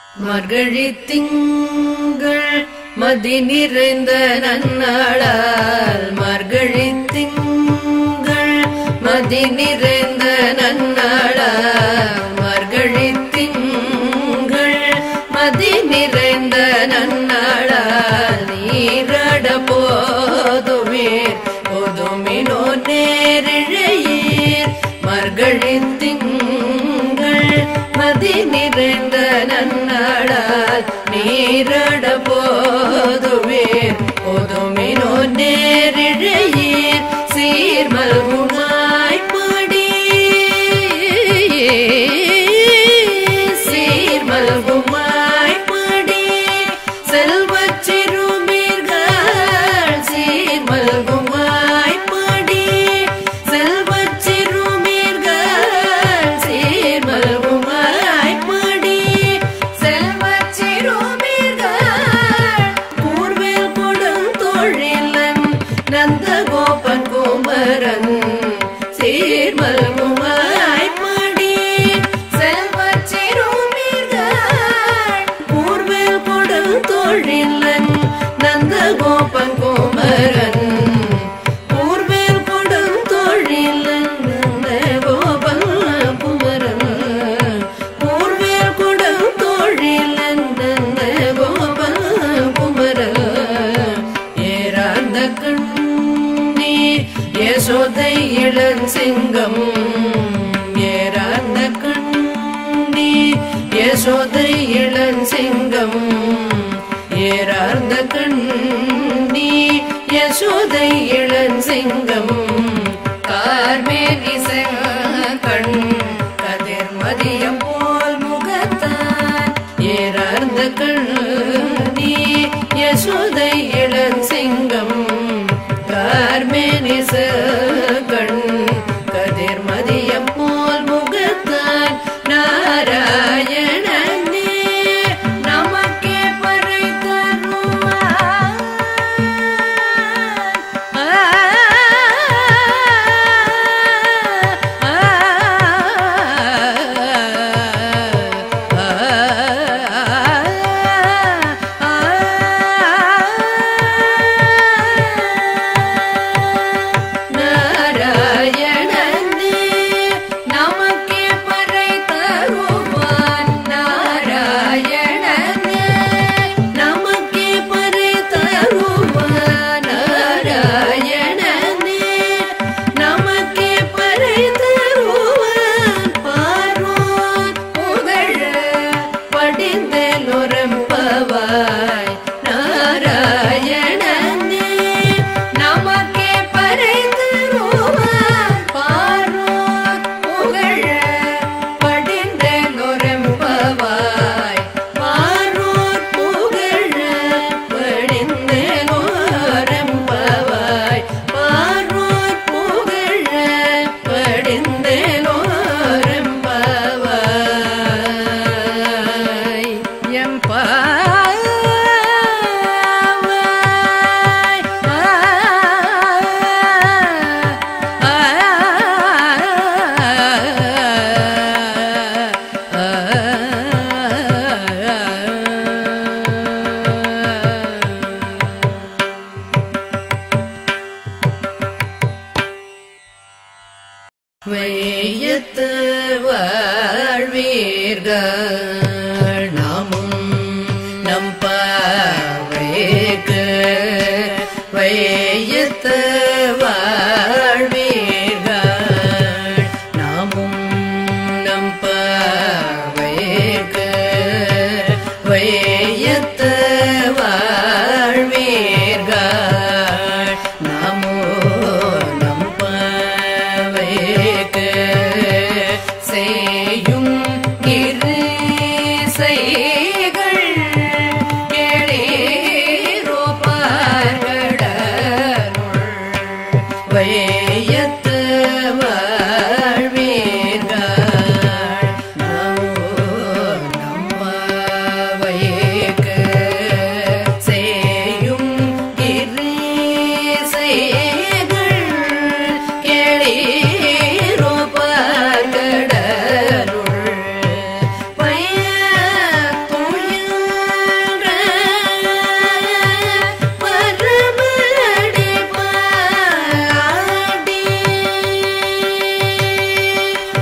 மர்கழி திங்கள் மதி நிறைந்த நன்னாளால் மர்கழி திங்கள் மதி நிறைந்த நன்னாளால் மர்கழி திங்கள் மதி நிறைந்த நன்னாளால் நீராட போதுமே போதுமினோ நேரிழையீர் மர்கழி திங்கள் மதி நிறைந்த நன்னாளால் நீராட போதுவே போதுமினோ நேரிழையீர் சீர்மல்குமாய் பாடி சீர்மல்குமாய் பாடி செல்வச் சிறுமீர்கள் சீர்மல்குமாய் பாடி செல்வச் சிறுமீர்கள் சீர்மல்குமாய் பாடி செல்வச் சிறுமீர்கள் கூர்வேல் கொடும் தொழிலன் நந்தகோபன் குமரன் சீர்மல்குமாய் பாடி செல்வச் சிறுமீர்கள் கூர்வேல் கொடும் தொழிலன் நந்தகோபன் குமரன் கூர்வேல் கொடும் தொழிலன் நந்தகோபன் குமரன் கூர்வேல் கொடும் தொழிலன் நந்தகோபன் குமரன் ஏறாந்த கண்ணி யசோதை இளஞ்சிங்கம் ஏறாந்த கண்ணி யசோதை இளஞ்சிங்கம் ஏறார்ந்த கண்ணி யசோதை இளஞ்சிங்கம் கார்மேனி கண் கதிர் மதியம் போல் முகத்தான் ஏறார்ந்த கண்ணி யசோதை இளஞ்சிங்கம் கார்மேனி கண் கதிர் மதியம் போல் முகத்தான் நாராயணனே நமக்கே பறை தருவான் நாராயணனே நமக்கே பறை தருவான் நாராயணனே நமக்கே பறை தருவான் நாராயணனே நமக்கே பறை தருவான் பார்வோன் புகழ படிந்தலொரம்பவாய் நாராயணனே நமக்கே பறை தருவான் பார்வோன் புகழ படிந்தலொரம்பவாய் பார்வோன் புகழ படிந்தலொரம்பவாய் பார்வோன் புகழ படிந்தலொரம்பவாய் எம்பாவாய் வையத்து வாழ்வீர்கள் நாமும் நம் பாவைக்கு வையத்து வாழ்வீர்கள் நாமும் நம் பாவைக்கு வையத்து வாழ்வீர்கள் நாமோ நம் பாவைக்கு செய்யும் இரு செய்கள் எளீரோ பார்கடல்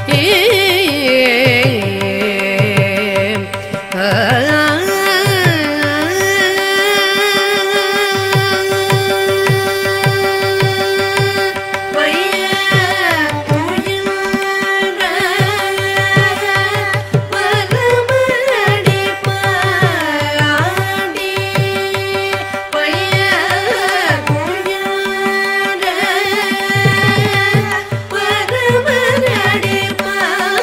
பைய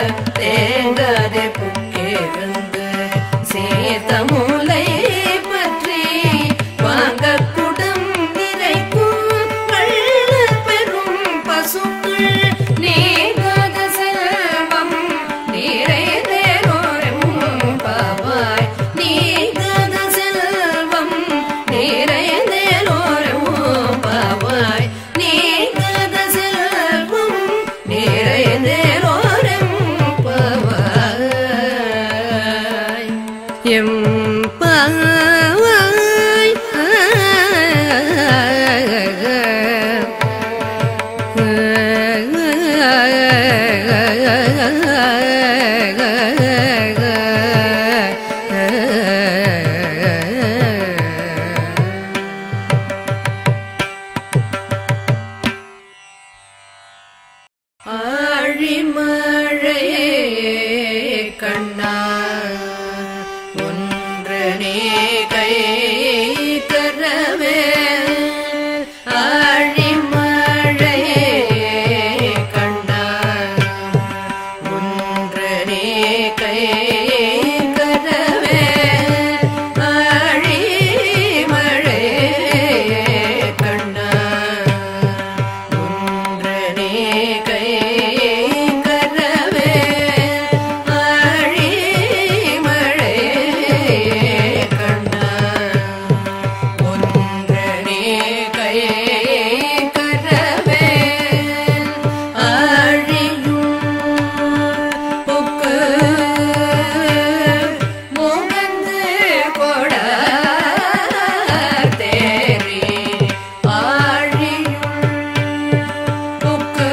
தேங்காதே புக்கிருந்து சேத்தமுலை பற்றி வாங்க குடம் நிறைக்கும் வள்ள பெரும் பசுக்கள் நீங்காத செல்வம் நிறைந்தேரோரும் பாவாய் நீங்காத செல்வம் நிறைந்தேரோரும் பாவாய் நீங்காத செல்வம் நிறைந்தேரோரும் பாவாய் எம் பாவாய் ஆழிமழையே கண்ணா ஒன்றனே கை கரவே ஆழிமழையே கண்ணா ஒன்றனே கை கரவே ஆழிமழையே கண்ணா ஒன்றனே கை கரவே ஆழிமழை கண்ணா ஒன்றனே கை கரவே ஆழியும் பொக்கு முகந்து கொட தேரி ஆழியும் புக்கு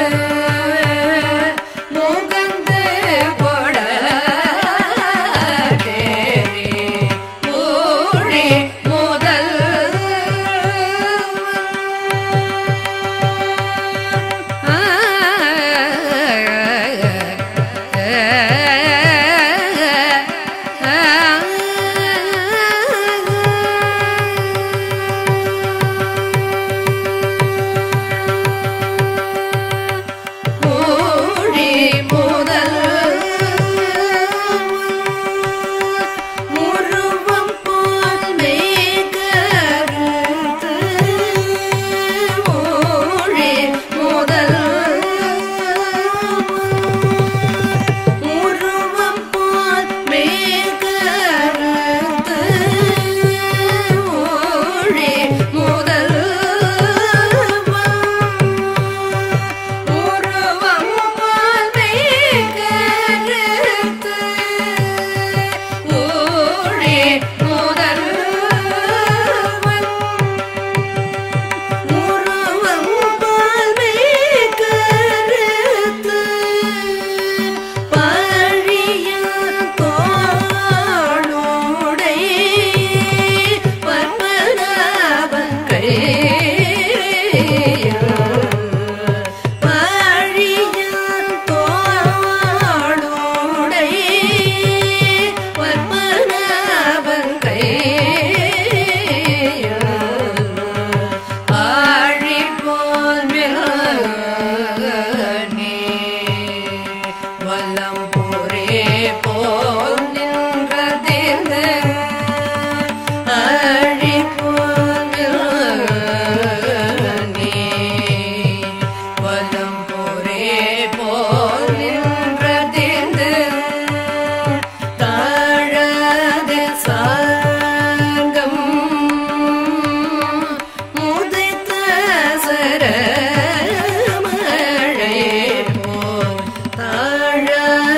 முகந்து கொட தேரி ஊழி முதல் ஊழி முதல் முருவம் போல் மேகருத்து ஊழி முதல் முருவம் போல் மேகருத்து ஊழி முதல் உருவம் போல் மேகருத்து ஊழி முதல்வன் உருவம் போல் மேகருத்து பழிய தோளுடை பத்மநாபன் கையில் பழியன் தோளுடை பத்மநாபன் கையில் ஆழி போல் மிளகனே வல்லம் போரே போல் நின்றதிர்ந்து ஆழி போல் மிளகனே வல்லம் போரே போல் நின்றதிர்ந்து தாழாத சாங்கம் முதைத்த சரமழை போல் தாழாத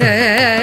த